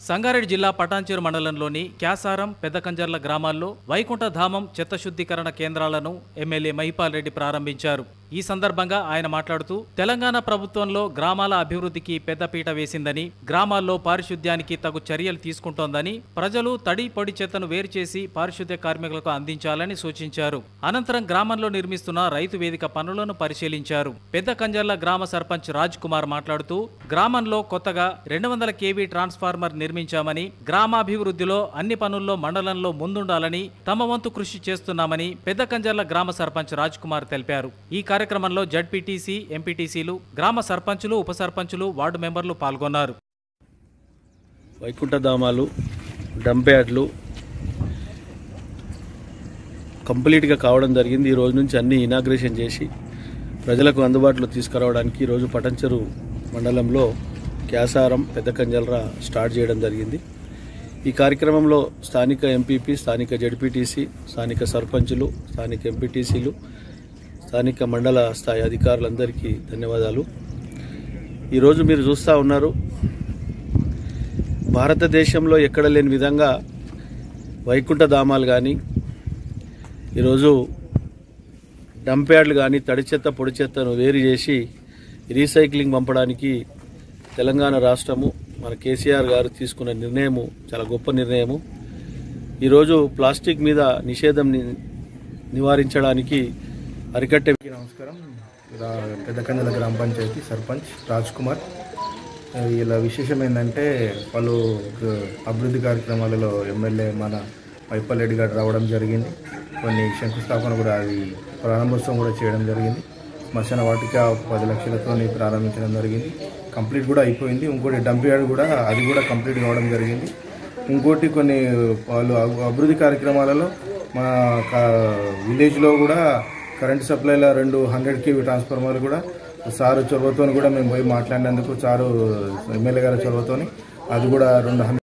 సంగారెడ్డి జిల్లా పటాన్చేరు మండలంలోని క్యాసారం పెద్దకంజర్ల గ్రామాల్లో వైకుంఠధామం చెత్తశుద్ధీకరణ కేంద్రాలను ఎమ్మెల్యే మహిపాల్ రెడ్డి ప్రారంభించారు ఈ సందర్భంగా ఆయన మాట్లాడుతూ తెలంగాణ ప్రభుత్వంలో గ్రామాల అభివృద్ధికి పెద్దపీట వేసిందని గ్రామాల్లో పారిశుద్ధ్యానికి తగు చర్యలు తీసుకుంటోందని ప్రజలు తడి పొడి చెత్తను వేరు చేసి పారిశుద్ధ్య కార్మికులకు అందించాలని సూచించారు అనంతరం గ్రామంలో నిర్మిస్తున్న రైతు వేదిక పనులను పరిశీలించారు పెద్ద కంజర్ల గ్రామ సర్పంచ్ రాజ్ కుమార్ మాట్లాడుతూ గ్రామంలో కొత్తగా రెండు వందల కేవీ ట్రాన్స్ఫార్మర్ నిర్మించామని గ్రామాభివృద్ధిలో అన్ని పనుల్లో మండలంలో ముందుండాలని తమ వంతు కృషి చేస్తున్నామని పెద్ద కంజర్ల గ్రామ సర్పంచ్ రాజ్ కుమార్ తెలిపారు ఈ కార్యక్రమంలో జడ్పీటీసీ ఎంపీటీసీలు గ్రామ సర్పంచులు ఉప సర్పంచులు వార్డు మెంబర్లు పాల్గొన్నారు వైకుంఠధామాలు డంప్ యార్డ్లు కంప్లీట్గా కావడం జరిగింది ఈ రోజు నుంచి అన్ని ఇనాగ్రేషన్ చేసి ప్రజలకు అందుబాటులో తీసుకురావడానికి ఈరోజు పటంచెరు మండలంలో క్యాసారం పెద్ద కంజలరా స్టార్ట్ చేయడం జరిగింది ఈ కార్యక్రమంలో స్థానిక ఎంపీపీ స్థానిక జడ్పీటీసీ స్థానిక సర్పంచులు స్థానిక ఎంపీటీసీలు స్థానిక మండల స్థాయి అధికారులందరికీ ధన్యవాదాలు ఈరోజు మీరు చూస్తూ ఉన్నారు భారతదేశంలో ఎక్కడ లేని విధంగా వైకుంఠ ధామాలు కానీ ఈరోజు డంప్ యార్డ్లు కానీ తడి చెత్త పొడి చెత్తను వేరు చేసి రీసైక్లింగ్ పంపడానికి తెలంగాణ రాష్ట్రము మన కేసీఆర్ గారు తీసుకున్న నిర్ణయము చాలా గొప్ప నిర్ణయము ఈరోజు ప్లాస్టిక్ మీద నిషేధం ని- నివారించడానికి అరికట్టే అందరికీ నమస్కారం ఇలా పెద్దకంజల గ్రామ పంచాయతీ సర్పంచ్ రాజ్ కుమార్ ఇలా విశేషం ఏంటంటే పలు గ- అభివృద్ధి కార్యక్రమాలలో ఎమ్మెల్యే మన వైపల్ రెడ్డి గారు రావడం జరిగింది కొన్ని శంకుస్థాపన కూడా అది ప్రారంభోత్సవం కూడా చేయడం జరిగింది శ్మశాన వాటిక ఒక పది లక్షలతో ప్రారంభించడం జరిగింది కంప్లీట్ కూడా అయిపోయింది ఇంకోటి డంప్ యార్డ్ కూడా అది కూడా కంప్లీట్ కావడం జరిగింది ఇంకోటి కొన్ని వాళ్ళు అభి- అభివృద్ధి కార్యక్రమాలలో మా కా- విలేజ్లో కూడా కరెంట్ సప్లైలో రెండు హండ్రెడ్ కేవీ ట్రాన్స్ఫార్మర్లు కూడా సారు చొరవతో కూడా మేము పోయి మాట్లాడినందుకు సారు ఎమ్మెల్యే గారి చొరవతోని అది కూడా రెండు హండ్రెడ్